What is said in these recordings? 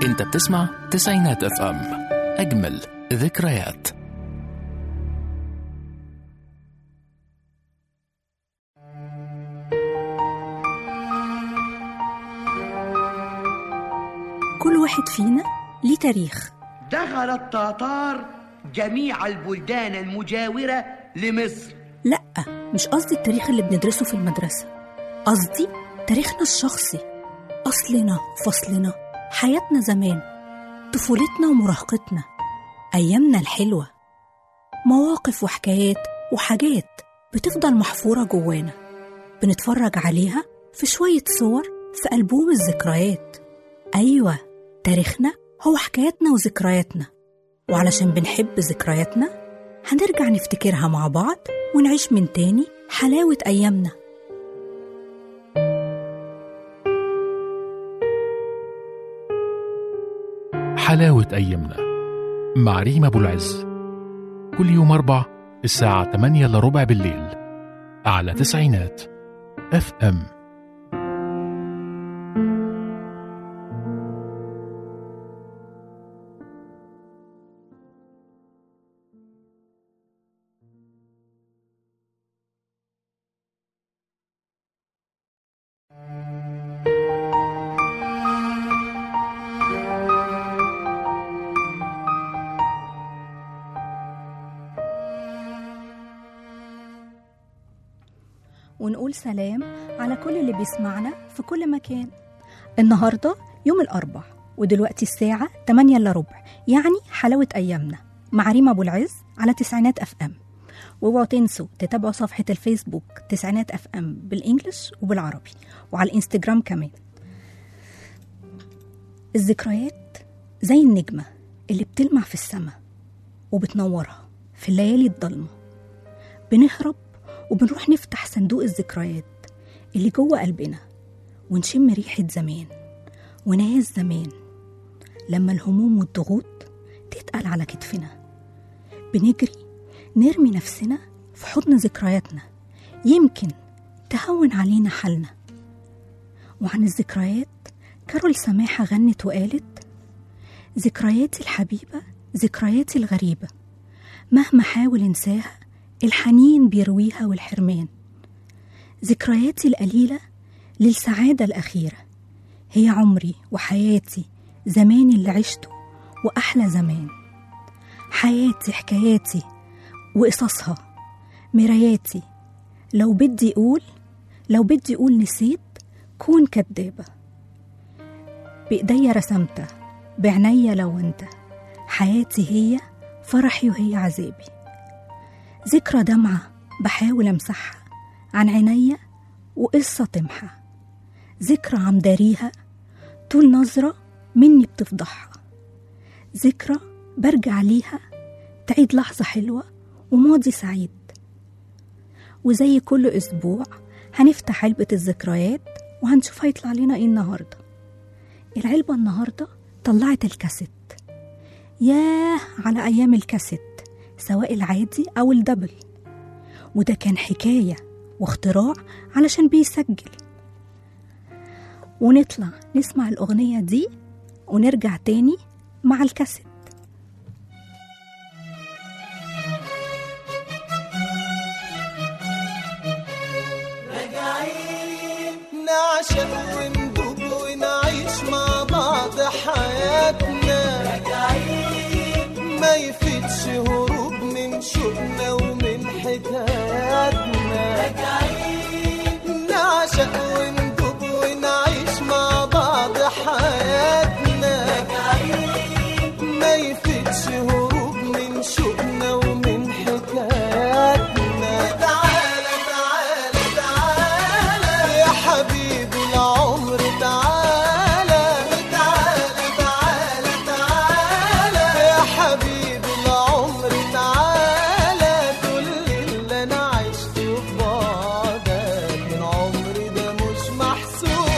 انت بتسمع تسعينات اف ام اجمل ذكريات كل واحد فينا ليه تاريخ دخل التتار جميع البلدان المجاورة لمصر لأ مش قصدي التاريخ اللي بندرسه في المدرسة قصدي تاريخنا الشخصي أصلنا فصلنا حياتنا زمان طفولتنا ومراهقتنا أيامنا الحلوة مواقف وحكايات وحاجات بتفضل محفورة جوانا بنتفرج عليها في شوية صور في ألبوم الذكريات أيوة تاريخنا هو حكاياتنا وذكرياتنا وعلشان بنحب ذكرياتنا هنرجع نفتكرها مع بعض ونعيش من تاني حلاوة أيامنا حلاوة أيامنا مع ريم أبو العز كل يوم أربع الساعة 8 إلا ربع بالليل على تسعينات اف ام ونقول سلام على كل اللي بيسمعنا في كل مكان النهاردة يوم الأربع ودلوقتي الساعة 8 إلا ربع يعني حلاوة أيامنا مع ريم أبو العز على تسعينات أف أم واوعوا تنسوا تتابعوا صفحة الفيسبوك تسعينات أف أم بالإنجلش وبالعربي وعلى الإنستجرام كمان الذكريات زي النجمة اللي بتلمع في السماء وبتنورها في الليالي الضلمة بنهرب وبنروح نفتح صندوق الذكريات اللي جوه قلبنا ونشم ريحة زمان وناس زمان لما الهموم والضغوط تتقل على كتفنا بنجري نرمي نفسنا في حضن ذكرياتنا يمكن تهون علينا حالنا وعن الذكريات كارول سماحة غنت وقالت ذكرياتي الحبيبة ذكرياتي الغريبة مهما حاول انساها الحنين بيرويها والحرمان ذكرياتي القليلة للسعادة الأخيرة هي عمري وحياتي زماني اللي عشته وأحلى زمان حياتي حكاياتي وقصصها مراياتي لو بدي أقول لو بدي أقول نسيت كون كدابة بإيديا رسمتها بعنيا لو انت حياتي هي فرحي وهي عذابي ذكرى دمعة بحاول أمسحها عن عينيا وقصة تمحى ذكرى عم داريها طول نظرة مني بتفضحها ذكرى برجع ليها تعيد لحظة حلوة وماضي سعيد وزي كل أسبوع هنفتح علبة الذكريات وهنشوف هيطلع لنا ايه النهاردة العلبة النهاردة طلعت الكاسيت ياه على أيام الكاسيت سواء العادي أو الدبل وده كان حكاية واختراع علشان بيسجل ونطلع نسمع الأغنية دي ونرجع تاني مع الكاسيت نعشق وندوب ونعيش مع بعض حياتنا ما يفيدش هروب من شوقنا ومن حكاياتنا نعشق وندوب ونعيش مع بعض حياتنا ما يفيدش هروب من شوقنا ومن حكاياتنا تعالى تعالى تعالى يا حبيبي العمر تعالى تعالى تعالى تعالى يا حبيبي العمر تعالى كل اللي انا عشته في بعدك من عمري ده مش محسوب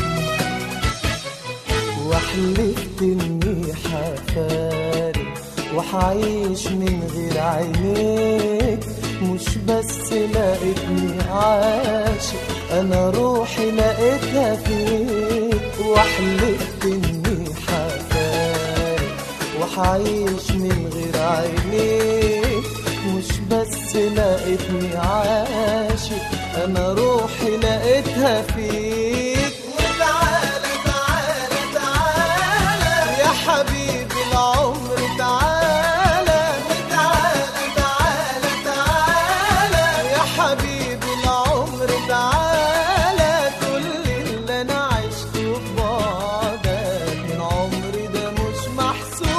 وحلفت اني حفارق وحعيش من غير عينيك مش بس لقيتني عاشق انا روحي لقيتها فيك وحلفت اني حفارق وحعيش من غير عينيك مش بس لقيتني عاشق انا روحي لقيتها فيك وتعالى تعالى تعالى يا حبيبي العمر تعالى تعالى تعالى تعالى يا حبيبي العمر تعالى كل اللي انا عشته في بعدك من عمري ده مش محسوب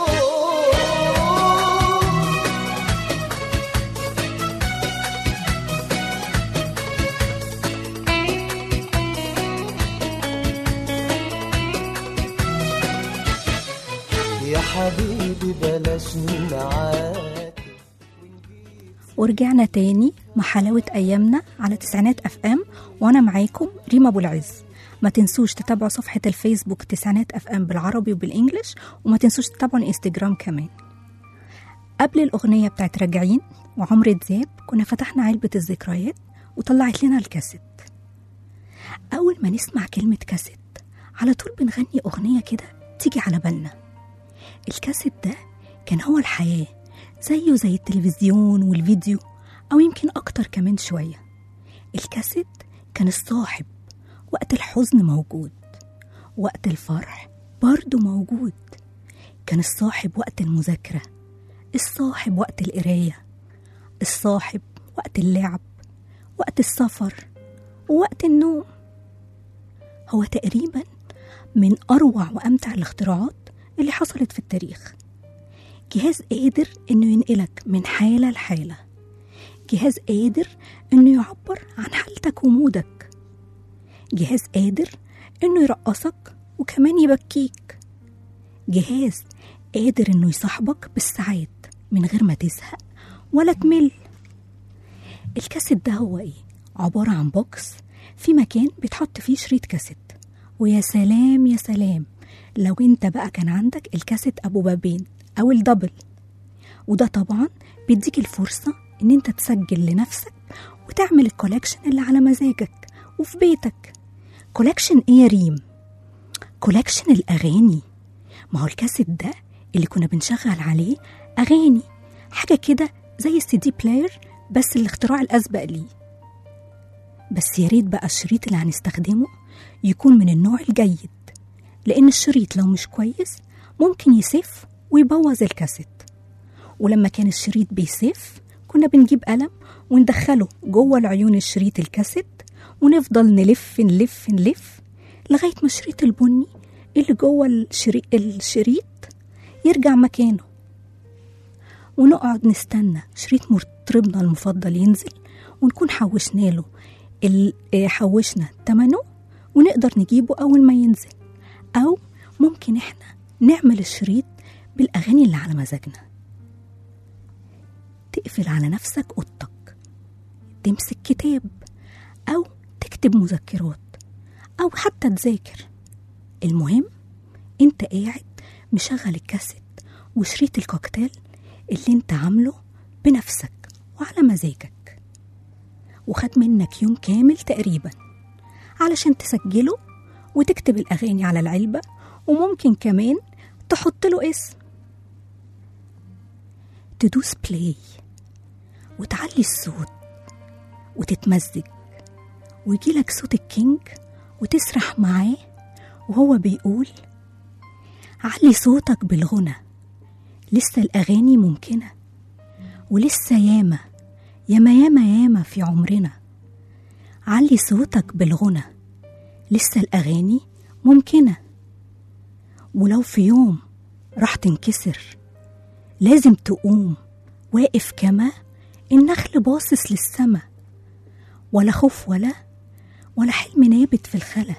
يا حبيبي بلاش نعاتب ورجعنا تاني مع حلاوة أيامنا على تسعينات أف أم وأنا معاكم ريما أبو العز ما تنسوش تتابعوا صفحة الفيسبوك تسعينات أف أم بالعربي وبالإنجليش وما تنسوش تتابعوا الإنستجرام كمان قبل الأغنية بتاعت راجعين وعمر دياب كنا فتحنا علبة الذكريات وطلعت لنا الكاسيت أول ما نسمع كلمة كاسيت على طول بنغني أغنية كده تيجي على بالنا الكاسيت ده كان هو الحياة زيه زي التلفزيون والفيديو أو يمكن أكتر كمان شوية الكاسيت كان الصاحب وقت الحزن موجود وقت الفرح برضه موجود كان الصاحب وقت المذاكرة الصاحب وقت القراية الصاحب وقت اللعب وقت السفر ووقت النوم هو تقريبا من أروع وأمتع الاختراعات اللي حصلت في التاريخ جهاز قادر إنه ينقلك من حالة لحالة جهاز قادر إنه يعبر عن حالتك ومودك جهاز قادر إنه يرقصك وكمان يبكيك جهاز قادر إنه يصاحبك بالساعات من غير ما تزهق ولا تمل الكاسيت ده هو إيه؟ عبارة عن بوكس في مكان بيتحط فيه شريط كاسيت ويا سلام يا سلام لو انت بقى كان عندك الكاسيت ابو بابين او الدبل وده طبعا بيديك الفرصة ان انت تسجل لنفسك وتعمل الكولكشن اللي على مزاجك وفي بيتك كولكشن ايه يا ريم كولكشن الاغاني ما هو الكاسيت ده اللي كنا بنشغل عليه اغاني حاجة كده زي السي دي بلاير بس الاختراع الاسبق ليه بس يا ريت بقى الشريط اللي هنستخدمه يكون من النوع الجيد لأن الشريط لو مش كويس ممكن يسف ويبوظ الكاسيت ولما كان الشريط بيسف كنا بنجيب قلم وندخله جوه العيون الشريط الكاسيت ونفضل نلف نلف نلف لغاية ما الشريط البني اللي جوه الشريط, الشريط يرجع مكانه ونقعد نستنى شريط مطربنا المفضل ينزل ونكون حوشنا له ال- آه، حوشنا تمنه ونقدر نجيبه أول ما ينزل أو ممكن إحنا نعمل الشريط بالأغاني اللي على مزاجنا تقفل على نفسك أوضتك تمسك كتاب أو تكتب مذكرات أو حتى تذاكر المهم أنت قاعد مشغل الكاسيت وشريط الكوكتيل اللي أنت عامله بنفسك وعلى مزاجك وخد منك يوم كامل تقريبا علشان تسجله وتكتب الأغاني على العلبة وممكن كمان تحط له اسم تدوس بلاي وتعلي الصوت وتتمزج ويجيلك صوت الكينج وتسرح معاه وهو بيقول علي صوتك بالغنى لسه الأغاني ممكنة ولسه ياما ياما ياما ياما في عمرنا علي صوتك بالغنى لسه الأغاني ممكنة ولو في يوم راح تنكسر لازم تقوم واقف كما النخل باصص للسما ولا خوف ولا ولا حلم نابت في الخلا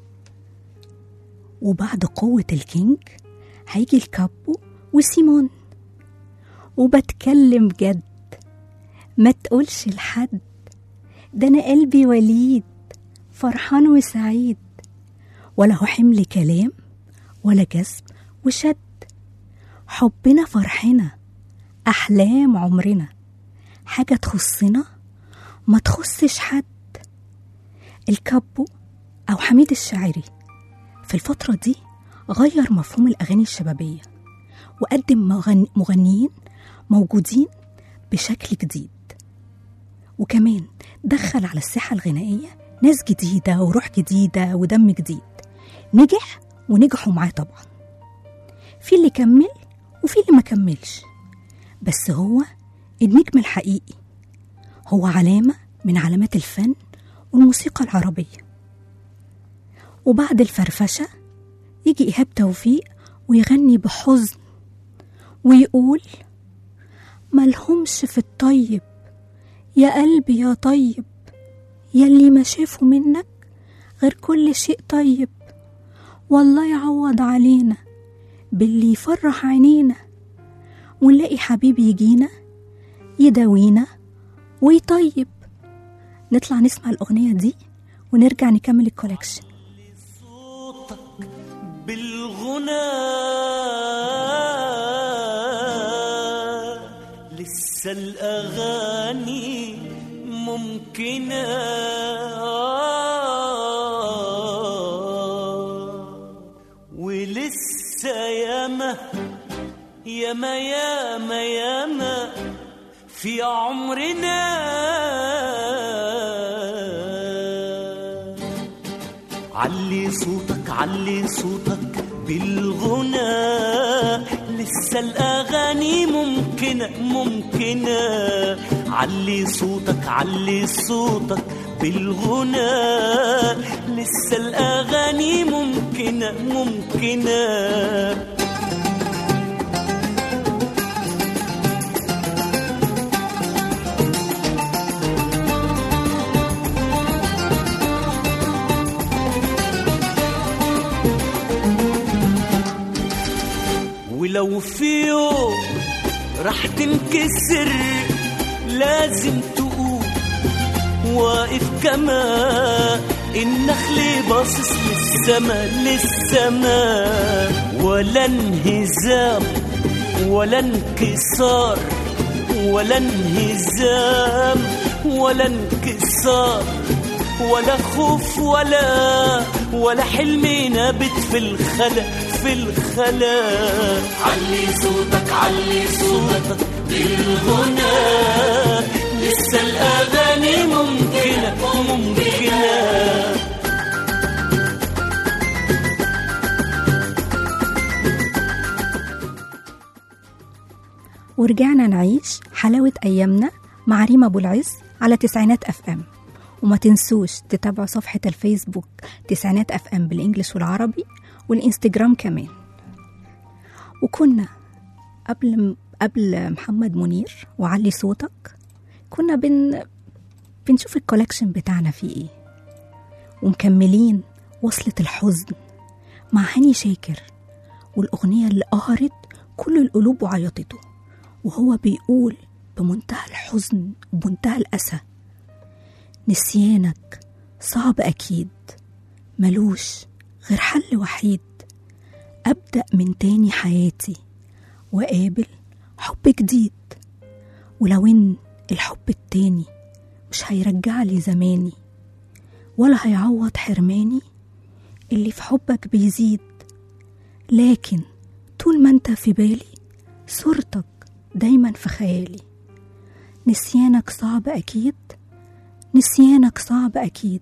وبعد قوة الكينج هيجي الكابو وسيمون وبتكلم جد ما تقولش لحد ده انا قلبي وليد فرحان وسعيد ولا هو حمل كلام ولا جذب وشد حبنا فرحنا أحلام عمرنا حاجة تخصنا ما تخصش حد الكابو أو حميد الشاعري في الفترة دي غير مفهوم الأغاني الشبابية وقدم مغن- مغنيين موجودين بشكل جديد وكمان دخل على الساحة الغنائية ناس جديدة وروح جديدة ودم جديد نجح ونجحوا معاه طبعا في اللي كمل وفي اللي ما كملش بس هو النجم الحقيقي هو علامة من علامات الفن والموسيقى العربية وبعد الفرفشة يجي إيهاب توفيق ويغني بحزن ويقول ملهمش في الطيب يا قلبي يا طيب يلي ما شافوا منك غير كل شيء طيب والله يعوض علينا باللي يفرح عينينا ونلاقي حبيب يجينا يداوينا ويطيب نطلع نسمع الأغنية دي ونرجع نكمل الكولكشن صوتك بالغنى لسه الأغاني ممكنة ولسه ياما ياما ياما ياما في عمرنا علي صوتك علي صوتك بالغنى لسه الأغاني ممكنة ممكنة علي صوتك علي صوتك بالغنى لسه الأغاني ممكنة ممكنة ولو في يوم راح تنكسر لازم تقوم واقف كما النخل باصص للسما للسما ولا انهزام ولا انكسار ولا انهزام ولا انكسار ولا خوف ولا ولا حلم نابت في الخلا في الخلا علي صوتك علي صوتك بالغنى لسه الأغاني ممكنة ممكنة ورجعنا نعيش حلاوة أيامنا مع ريما أبو العز على تسعينات أف أم وما تنسوش تتابعوا صفحة الفيسبوك تسعينات أف أم بالإنجليش والعربي والإنستجرام كمان وكنا قبل قبل محمد منير وعلي صوتك كنا بن بنشوف الكولكشن بتاعنا فيه ايه ومكملين وصلة الحزن مع هاني شاكر والأغنية اللي قهرت كل القلوب وعيطته وهو بيقول بمنتهى الحزن وبمنتهى الأسى نسيانك صعب أكيد ملوش غير حل وحيد أبدأ من تاني حياتي وقابل حب جديد ولو إن الحب التاني مش هيرجع لي زماني ولا هيعوض حرماني اللي في حبك بيزيد لكن طول ما انت في بالي صورتك دايما في خيالي نسيانك صعب أكيد نسيانك صعب أكيد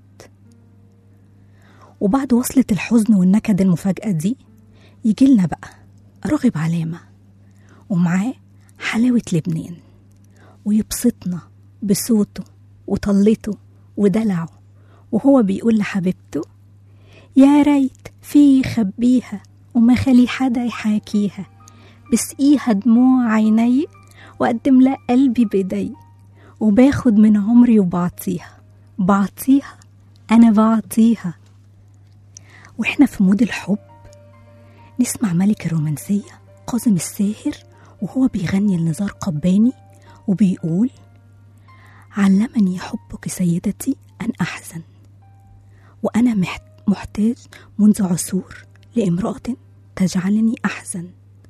وبعد وصلة الحزن والنكد المفاجأة دي يجيلنا بقى راغب علامة ومعاه حلاوة لبنان ويبسطنا بصوته وطلته ودلعه وهو بيقول لحبيبته يا ريت في يخبيها وما خلي حدا يحاكيها بسقيها دموع عيني وأقدم لها قلبي بإيدي وباخد من عمري وبعطيها بعطيها أنا بعطيها وإحنا في مود الحب نسمع ملك الرومانسية قاسم الساهر وهو بيغني لنزار قباني وبيقول علمني حبك سيدتي أن أحزن وأنا محت- محتاج منذ عصور لامرأة تجعلني أحزن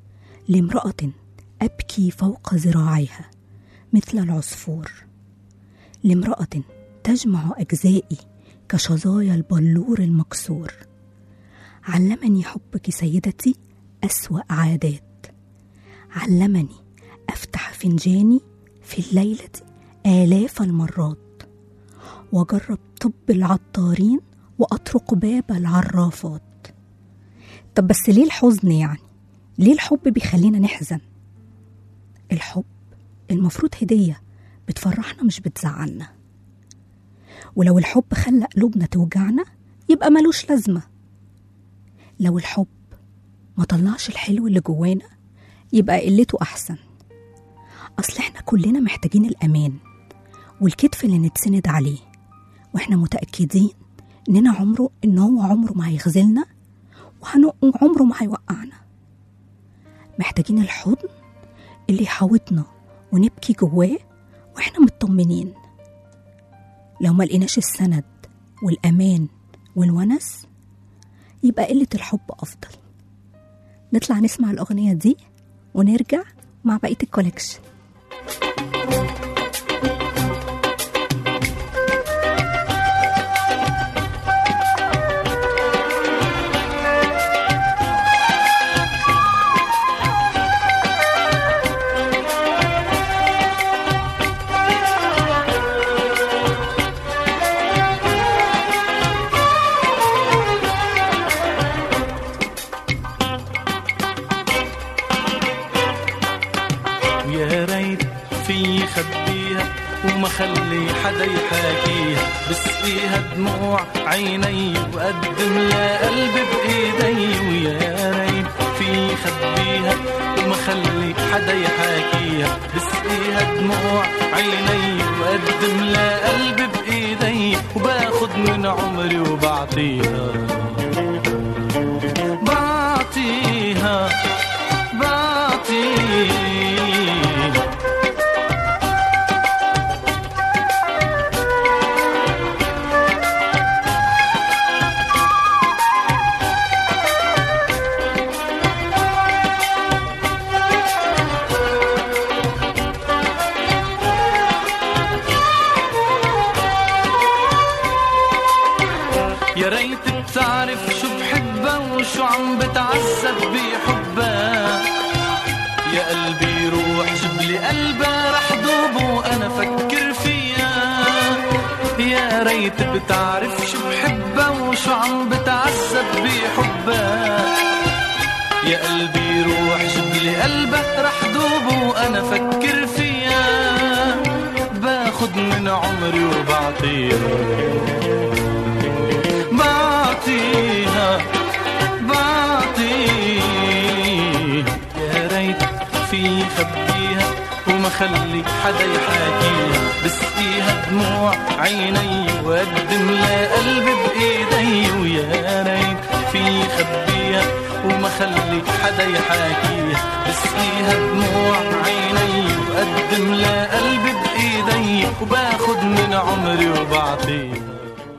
لامرأة أبكي فوق ذراعيها مثل العصفور لامرأة تجمع أجزائي كشظايا البلور المكسور علمني حبك سيدتي أسوأ عادات علمني أفتح فنجاني في الليلة آلاف المرات وأجرب طب العطارين وأطرق باب العرافات طب بس ليه الحزن يعني؟ ليه الحب بيخلينا نحزن؟ الحب المفروض هدية بتفرحنا مش بتزعلنا ولو الحب خلى قلوبنا توجعنا يبقى ملوش لازمة لو الحب ما طلعش الحلو اللي جوانا يبقى قلته أحسن أصل احنا كلنا محتاجين الأمان والكتف اللي نتسند عليه واحنا متأكدين إننا عمره إن هو عمره ما هيخذلنا وعمره ما هيوقعنا محتاجين الحضن اللي يحاوطنا ونبكي جواه واحنا مطمنين لو ما لقيناش السند والأمان والونس يبقى قلة الحب أفضل نطلع نسمع الأغنية دي ونرجع مع بقية الكوليكشن ويا ريت في خبيها وما خلي حدا يحاكيها بسقيها دموع عيني وقدم لها قلبي بايدي ويا ريت في خبيها وما خلي حدا يحاكيها بسقيها دموع عيني وقدم لها قلبي بايدي وباخد من عمري وبعطيها بعطيها بعطيها يا ريت بتعرف شو بحبها وشو عم بتعذب بحبها يا قلبي روح جبلي قلبها رح دوب وانا فكر فيها يا ريت بتعرف شو بحبها وشو عم بتعذب بحبها يا قلبي روح جبلي قلبها رح دوب وانا فكر فيها باخد من عمري وبعطيها بعطيها بعطيها يا ريت في خبيها وما خلي حدا يحاكيها بسقيها دموع عيني وقدم لها قلبي بايدي ويا ريت في خبيها وما خلي حدا يحاكيها بسقيها دموع عيني وقدم لها قلبي بايدي وباخد من عمري وبعطيها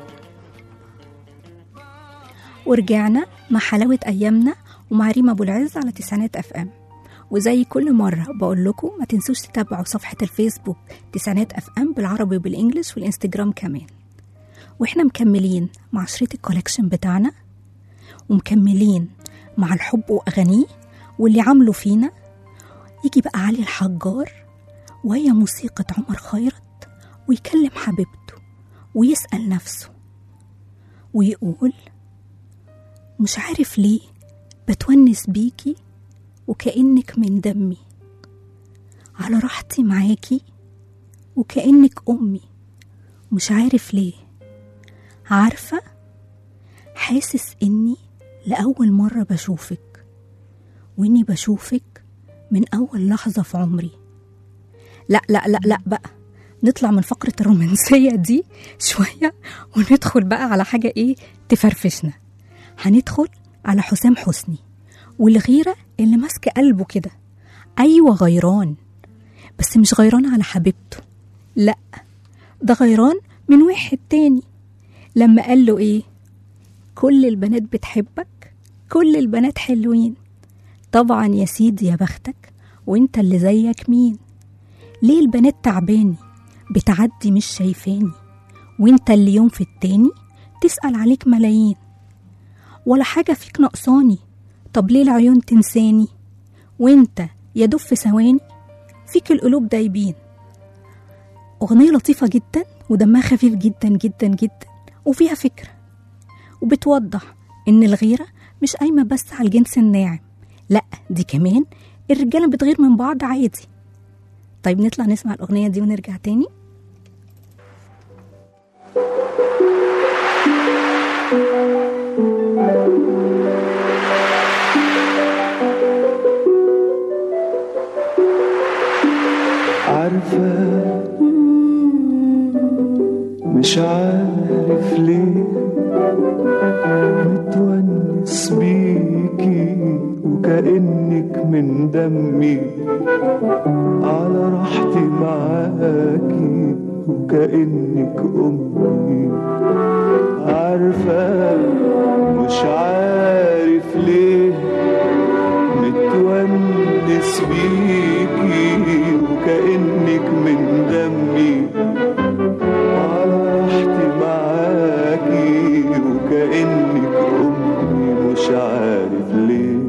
ورجعنا مع حلاوة أيامنا ومع ريما أبو العز على تسعينات أف أم وزي كل مرة بقول لكم ما تنسوش تتابعوا صفحة الفيسبوك تسعينات أف أم بالعربي وبالإنجليش والإنستجرام كمان وإحنا مكملين مع شريط الكوليكشن بتاعنا ومكملين مع الحب وأغانيه واللي عامله فينا يجي بقى علي الحجار وهي موسيقى عمر خيرت ويكلم حبيبته ويسأل نفسه ويقول مش عارف ليه بتونس بيكي وكأنك من دمي على راحتي معاكي وكأنك أمي مش عارف ليه عارفة حاسس إني لأول مرة بشوفك وإني بشوفك من أول لحظة في عمري لا لا لا لا بقى نطلع من فقرة الرومانسية دي شوية وندخل بقى على حاجة إيه تفرفشنا هندخل على حسام حسني والغيرة اللي ماسكة قلبه كده أيوة غيران بس مش غيران على حبيبته لأ ده غيران من واحد تاني لما قال له إيه كل البنات بتحبك كل البنات حلوين طبعا يا سيدي يا بختك وانت اللي زيك مين ليه البنات تعباني بتعدي مش شايفاني وانت اللي يوم في التاني تسأل عليك ملايين ولا حاجة فيك نقصاني طب ليه العيون تنساني وانت يا دوب في ثواني فيك القلوب دايبين أغنية لطيفة جدا ودمها خفيف جدا جدا جدا وفيها فكرة وبتوضح إن الغيرة مش قايمة بس على الجنس الناعم لأ دي كمان الرجالة بتغير من بعض عادي طيب نطلع نسمع الأغنية دي ونرجع تاني عارفة مش عارف ليه متونس بيكي وكأنك من دمي على راحتي معاكي وكأنك أمي عارفة مش عارف ليه متونس بيكي وكأنك من دمي على راحتي معاكي وكأنك أمي مش عارف ليه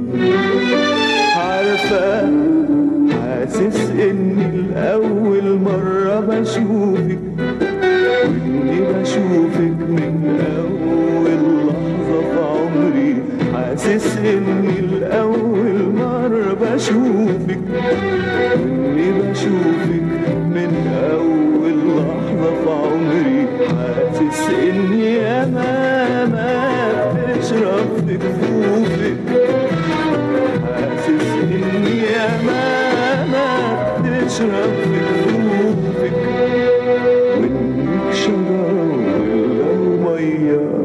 عارفة حاسس إني الأول مرة بشوفك وإني بشوفك من أول لحظة في عمري حاسس إني الأول مرة بشوفك وإني بشوفك من أول لحظة في عمري حاسس إني يا ماما بتشرب في كفوفك حاسس إني يا ماما بتشرب في كفوفك وإنك شجرة ولو مية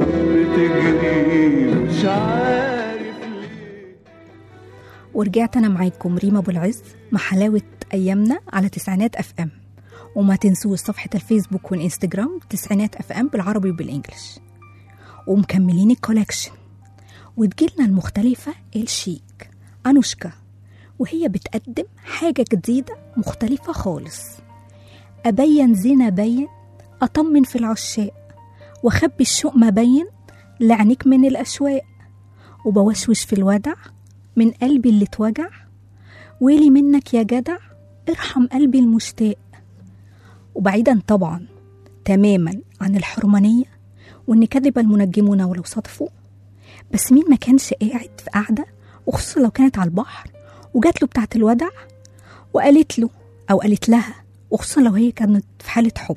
بتجري مش عارف ليه ورجعت أنا معاكم ريما أبو العز مع حلاوة أيامنا على تسعينات أف أم وما تنسوش صفحة الفيسبوك والإنستجرام تسعينات أف أم بالعربي وبالإنجلش ومكملين الكولكشن وتجيلنا المختلفة الشيك أنوشكا وهي بتقدم حاجة جديدة مختلفة خالص أبين زين أبين أطمن في العشاق وأخبي الشوق ما بين لعنيك من الأشواق وبوشوش في الودع من قلبي اللي اتوجع ويلي منك يا جدع ارحم قلبي المشتاق وبعيدا طبعا تماما عن الحرمانية وإن كذب المنجمون ولو صدفوا بس مين ما كانش قاعد في قعدة وخصوصا لو كانت على البحر وجات له بتاعة الودع وقالت له أو قالت لها وخصوصا لو هي كانت في حالة حب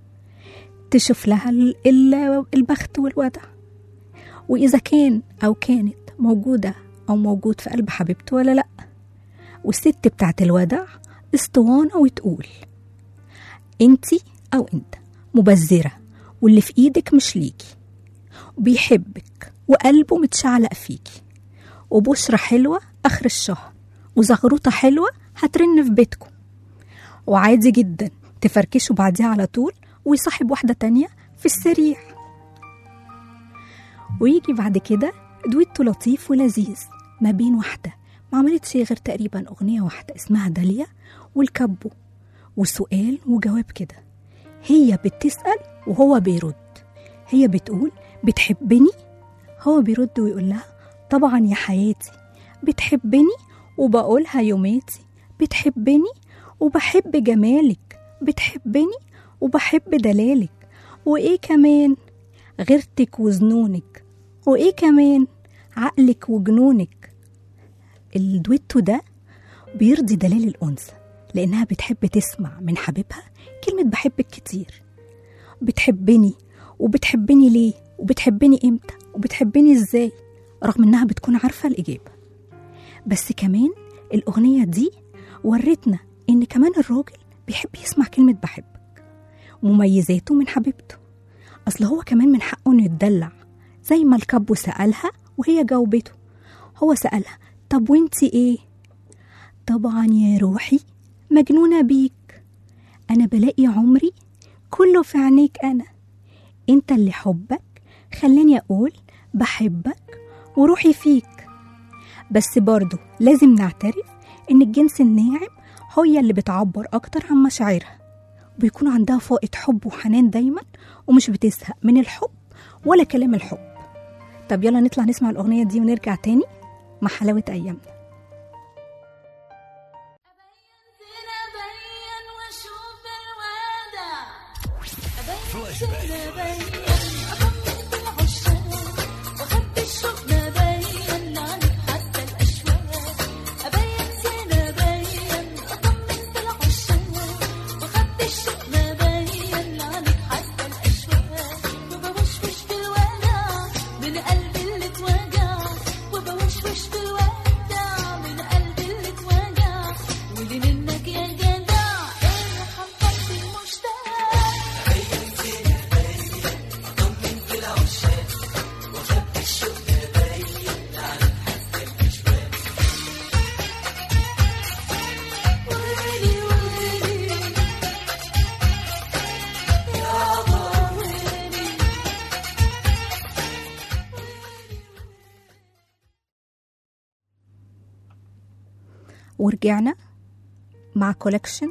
تشوف لها ال- ال- البخت والودع وإذا كان أو كانت موجودة أو موجود في قلب حبيبته ولا لأ والست بتاعت الودع اسطوانة وتقول انتي أو انت مبذرة واللي في ايدك مش ليكي وبيحبك وقلبه متشعلق فيكي وبشرة حلوة آخر الشهر وزغروطة حلوة هترن في بيتكم وعادي جدا تفركشوا بعديها على طول ويصاحب واحدة تانية في السريع ويجي بعد كده دويتو لطيف ولذيذ ما بين واحدة ما عملتش غير تقريبا أغنية واحدة اسمها داليا والكبو وسؤال وجواب كده هي بتسأل وهو بيرد هي بتقول بتحبني هو بيرد ويقول لها طبعا يا حياتي بتحبني وبقولها يوماتي بتحبني وبحب جمالك بتحبني وبحب دلالك وإيه كمان غيرتك وزنونك وإيه كمان عقلك وجنونك الدويتو ده بيرضي دلال الأنثى لأنها بتحب تسمع من حبيبها كلمة بحبك كتير بتحبني وبتحبني ليه وبتحبني امتى وبتحبني ازاي رغم انها بتكون عارفة الإجابة بس كمان الأغنية دي ورتنا إن كمان الراجل بيحب يسمع كلمة بحبك ومميزاته من حبيبته أصل هو كمان من حقه إنه يتدلع زي ما الكبو سألها وهي جاوبته هو سألها طب وانتي ايه طبعا يا روحي مجنونة بيك أنا بلاقي عمري كله في عينيك أنا أنت اللي حبك خلاني أقول بحبك وروحي فيك بس برضه لازم نعترف إن الجنس الناعم هي اللي بتعبر أكتر عن مشاعرها بيكون عندها فائض حب وحنان دايما ومش بتزهق من الحب ولا كلام الحب طب يلا نطلع نسمع الأغنية دي ونرجع تاني مع حلاوة أيامنا أبين وأشوف الوادع أبين أبين أطمن بالعشاق وأخبي الشوق أبين عنك حتى الأشواق أبين زين أبين أطمن بالعشاق وأخبي الشوق أبين عنك حتى الأشواق وبوشوش بالوداع من قلبي اللي اتوجع وبوشوش بالوداع من قلبي اللي اتوجع ولي منك يا جدع ارحم قلبي المشتاق ويلي ويلي يابا ويلي ورجعنا مع كولكشن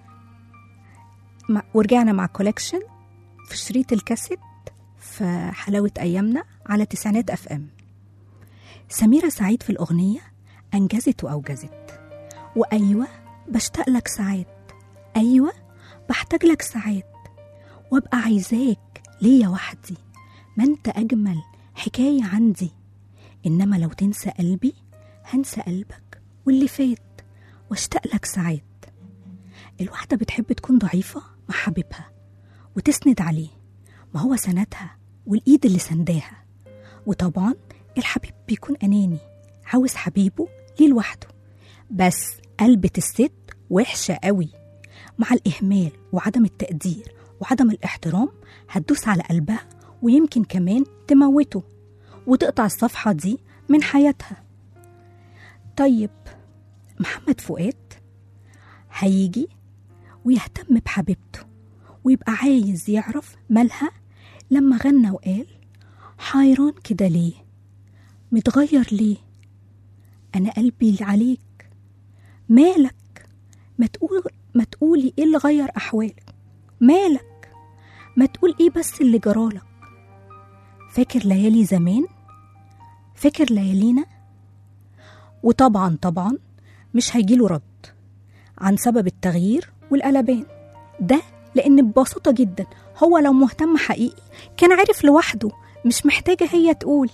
مع ورجعنا مع كولكشن في شريط الكاسيت في حلاوة أيامنا على تسعينات أف أم سميرة سعيد في الأغنية أنجزت وأوجزت وأيوة بشتاق لك ساعات أيوة بحتاج لك ساعات وأبقى عايزاك ليا وحدي ما أنت أجمل حكاية عندي إنما لو تنسى قلبي هنسى قلبك واللي فات واشتاق لك ساعات الواحدة بتحب تكون ضعيفة مع حبيبها وتسند عليه ما هو سندها والإيد اللي سنداها وطبعا الحبيب بيكون أناني عاوز حبيبه ليه لوحده بس قلبة الست وحشة قوي مع الإهمال وعدم التقدير وعدم الاحترام هتدوس على قلبها ويمكن كمان تموته وتقطع الصفحة دي من حياتها طيب محمد فؤاد هيجي ويهتم بحبيبته ويبقى عايز يعرف مالها لما غنى وقال حيران كده ليه متغير ليه انا قلبي عليك مالك ما تقول ما تقولي ايه اللي غير احوالك مالك ما تقول ايه بس اللي جرالك فاكر ليالي زمان فاكر ليالينا وطبعا طبعا مش هيجيله رد عن سبب التغيير والقلبان ده لأن ببساطة جدا هو لو مهتم حقيقي كان عرف لوحده مش محتاجة هي تقول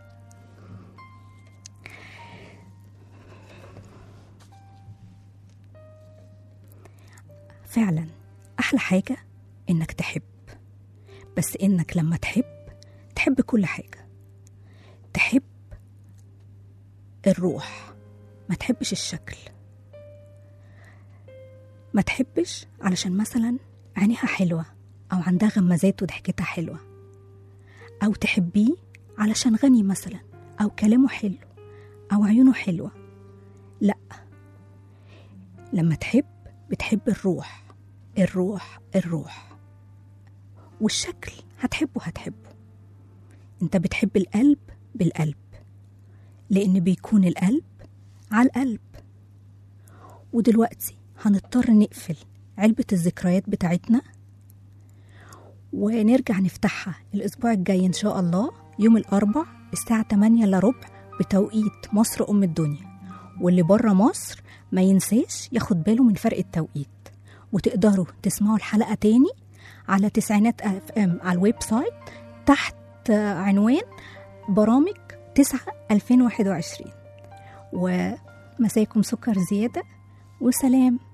فعلا أحلى حاجة إنك تحب بس إنك لما تحب تحب كل حاجة تحب الروح ما تحبش الشكل ما تحبش علشان مثلا عينيها حلوة أو عندها غمازات وضحكتها حلوة أو تحبيه علشان غني مثلا أو كلامه حلو أو عيونه حلوة لأ لما تحب بتحب الروح الروح الروح والشكل هتحبه هتحبه انت بتحب القلب بالقلب لأن بيكون القلب على القلب ودلوقتي هنضطر نقفل علبة الذكريات بتاعتنا ونرجع نفتحها الأسبوع الجاي إن شاء الله يوم الأربع الساعة 8 إلا ربع بتوقيت مصر أم الدنيا واللي بره مصر ما ينساش ياخد باله من فرق التوقيت وتقدروا تسمعوا الحلقة تاني على تسعينات اف ام على الويب سايت تحت عنوان برامج 9 2021 ومساكم سكر زيادة وسلام